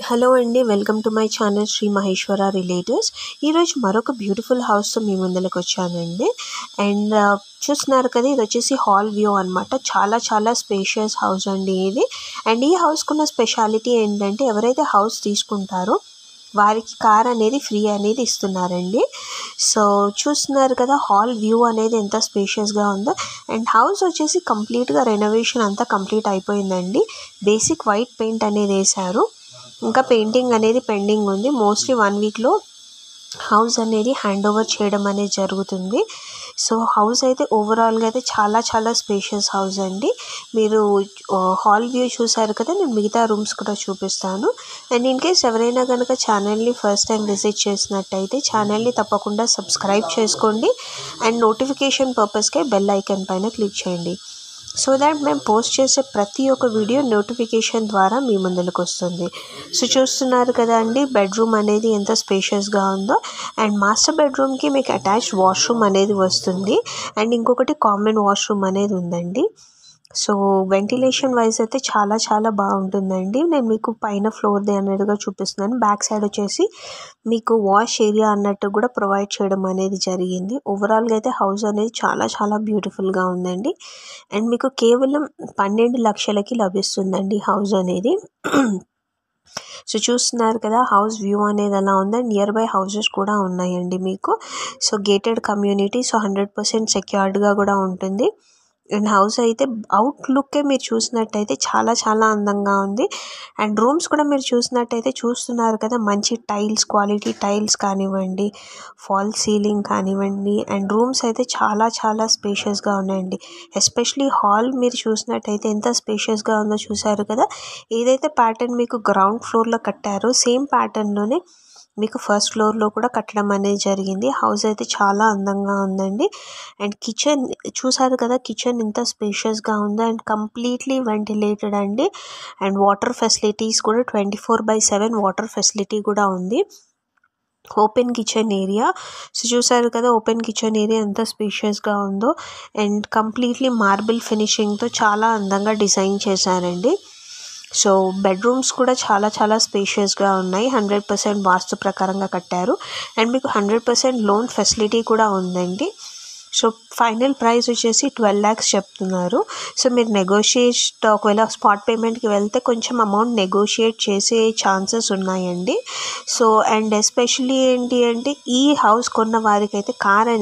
hello అండి welcome to my channel Shri Maheshwara relatives ఈరోజు మరొక బ్యూటిఫుల్ హౌస్తో మీ ముందరకు వచ్చానండి అండ్ చూస్తున్నారు కదా ఇది వచ్చేసి హాల్ వ్యూ అనమాట చాలా చాలా స్పేషియస్ హౌస్ అండి ఇది అండ్ ఈ హౌస్కున్న స్పెషాలిటీ ఏంటంటే ఎవరైతే హౌస్ తీసుకుంటారో వారికి కార్ అనేది ఫ్రీ అనేది ఇస్తున్నారండి సో చూస్తున్నారు కదా హాల్ వ్యూ అనేది ఎంత స్పేషియస్గా ఉందో అండ్ హౌస్ వచ్చేసి కంప్లీట్గా రెనోవేషన్ అంతా కంప్లీట్ అయిపోయిందండి బేసిక్ వైట్ పెయింట్ అనేది వేశారు ఇంకా పెయింటింగ్ అనేది పెండింగ్ ఉంది మోస్ట్లీ వన్ వీక్లో హౌస్ అనేది హ్యాండ్ ఓవర్ చేయడం అనేది జరుగుతుంది సో హౌస్ అయితే ఓవరాల్గా అయితే చాలా చాలా స్పేషియస్ హౌస్ అండి మీరు హాల్ వ్యూ చూసారు కదా నేను మిగతా రూమ్స్ కూడా చూపిస్తాను అండ్ ఇన్ కేస్ ఎవరైనా కనుక ఛానల్ని ఫస్ట్ టైం విజిట్ చేసినట్టయితే ఛానల్ని తప్పకుండా సబ్స్క్రైబ్ చేసుకోండి అండ్ నోటిఫికేషన్ పర్పస్కే బెల్ ఐకాన్ పైన క్లిక్ చేయండి సో దాట్ మేము పోస్ట్ చేసే ప్రతి ఒక్క వీడియో నోటిఫికేషన్ ద్వారా మీ ముందరకు వస్తుంది సో చూస్తున్నారు కదా అండి బెడ్రూమ్ అనేది ఎంత స్పేషియస్గా ఉందో అండ్ మాస్టర్ బెడ్రూమ్కి మీకు అటాచ్డ్ వాష్రూమ్ అనేది వస్తుంది అండ్ ఇంకొకటి కామన్ వాష్రూమ్ అనేది ఉందండి సో వెంటిలేషన్ వైజ్ అయితే చాలా చాలా బాగుంటుందండి నేను మీకు పైన ఫ్లోర్ది అన్నట్టుగా చూపిస్తున్నాను బ్యాక్ సైడ్ వచ్చేసి మీకు వాష్ ఏరియా అన్నట్టు కూడా ప్రొవైడ్ చేయడం అనేది జరిగింది ఓవరాల్గా అయితే హౌస్ అనేది చాలా చాలా బ్యూటిఫుల్గా ఉందండి అండ్ మీకు కేవలం పన్నెండు లక్షలకి లభిస్తుందండి హౌస్ అనేది సో చూస్తున్నారు కదా హౌస్ వ్యూ అనేది ఎలా ఉంది అండ్ నియర్ బై హౌసెస్ కూడా ఉన్నాయండి మీకు so gated community so hundred percent సెక్యూర్డ్గా కూడా ఉంటుంది అండ్ హౌస్ అయితే అవుట్ లుక్కే మీరు చూసినట్టయితే చాలా చాలా అందంగా ఉంది అండ్ రూమ్స్ కూడా మీరు చూసినట్టయితే చూస్తున్నారు కదా మంచి టైల్స్ క్వాలిటీ టైల్స్ కానివ్వండి ఫాల్ సీలింగ్ కానివ్వండి అండ్ రూమ్స్ అయితే చాలా చాలా స్పేషియస్గా ఉన్నాయండి ఎస్పెషలీ హాల్ మీరు చూసినట్టయితే ఎంత స్పేషియస్గా ఉందో చూసారు కదా ఏదైతే ప్యాటర్న్ మీకు గ్రౌండ్ ఫ్లోర్లో కట్టారో సేమ్ ప్యాటర్న్లోనే మీకు ఫస్ట్ ఫ్లోర్లో కూడా కట్టడం అనేది జరిగింది హౌస్ అయితే చాలా అందంగా ఉందండి అండ్ కిచెన్ చూసారు కదా కిచెన్ ఎంత స్పేషియస్గా ఉందో అండ్ కంప్లీట్లీ వెంటిలేటెడ్ అండి అండ్ వాటర్ ఫెసిలిటీస్ కూడా twenty four by seven water facility కూడా ఉంది ఓపెన్ కిచెన్ ఏరియా సో చూసారు కదా ఓపెన్ కిచెన్ ఏరియా ఎంత స్పేషియస్గా ఉందో అండ్ కంప్లీట్లీ మార్బుల్ ఫినిషింగ్తో చాలా అందంగా డిజైన్ చేశారండి సో బెడ్రూమ్స్ కూడా చాలా చాలా స్పేషియస్గా ఉన్నాయి హండ్రెడ్ పర్సెంట్ వాస్తు ప్రకారంగా కట్టారు అండ్ మీకు హండ్రెడ్ పర్సెంట్ లోన్ ఫెసిలిటీ కూడా ఉందండి సో ఫైనల్ ప్రైస్ వచ్చేసి ట్వెల్వ్ ల్యాక్స్ చెప్తున్నారు సో మీరు నెగోషియేట్ ఒకవేళ స్పాట్ పేమెంట్కి వెళ్తే కొంచెం అమౌంట్ నెగోషియేట్ చేసే ఛాన్సెస్ ఉన్నాయండి సో అండ్ ఎస్పెషలీ ఏంటి అంటే ఈ హౌస్ కొన్న వారికి అయితే కార్